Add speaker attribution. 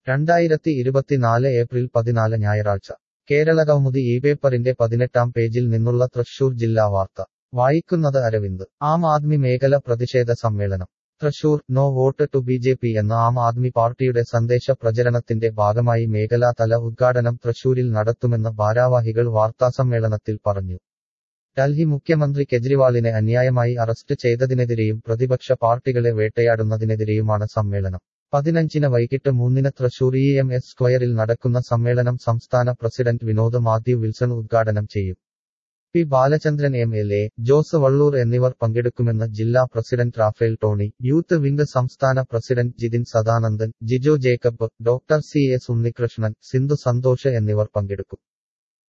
Speaker 1: രണ്ടായിരത്തി ഇരുപത്തിനാല് ഏപ്രിൽ പതിനാല് ഞായറാഴ്ച കേരളകൗമുദി ഈ പേപ്പറിന്റെ പതിനെട്ടാം പേജിൽ നിന്നുള്ള തൃശൂർ ജില്ലാ വാർത്ത വായിക്കുന്നത് അരവിന്ദ് ആം ആദ്മി മേഖല പ്രതിഷേധ സമ്മേളനം Thrissur no vote to B J P എന്ന ആം ആദ്മി പാർട്ടിയുടെ സന്ദേശ പ്രചരണത്തിന്റെ ഭാഗമായി മേഖലാതല ഉദ്ഘാടനം തൃശൂരിൽ നടത്തുമെന്ന് ഭാരവാഹികൾ വാർത്താസമ്മേളനത്തിൽ പറഞ്ഞു ഡൽഹി മുഖ്യമന്ത്രി കെജ്രിവാളിനെ അന്യായമായി അറസ്റ്റ് ചെയ്തതിനെതിരെയും പ്രതിപക്ഷ പാർട്ടികളെ വേട്ടയാടുന്നതിനെതിരെയുമാണ് സമ്മേളനം പതിനഞ്ചിന് വൈകിട്ട് മൂന്നിന് തൃശൂർ ഇ എം എസ് സ്ക്വയറിൽ നടക്കുന്ന സമ്മേളനം സംസ്ഥാന പ്രസിഡന്റ് വിനോദ് മാത്യു വിൽസൺ ഉദ്ഘാടനം ചെയ്യും P Balachandran M L A Jose Vallur എന്നിവർ പങ്കെടുക്കുമെന്ന് ജില്ലാ president Raphael Tony youth wing സംസ്ഥാന president Jithin Sadanandan Jijo Jacob doctor C S Unnikrishnan Sindhu Santhosh എന്നിവർ പങ്കെടുക്കും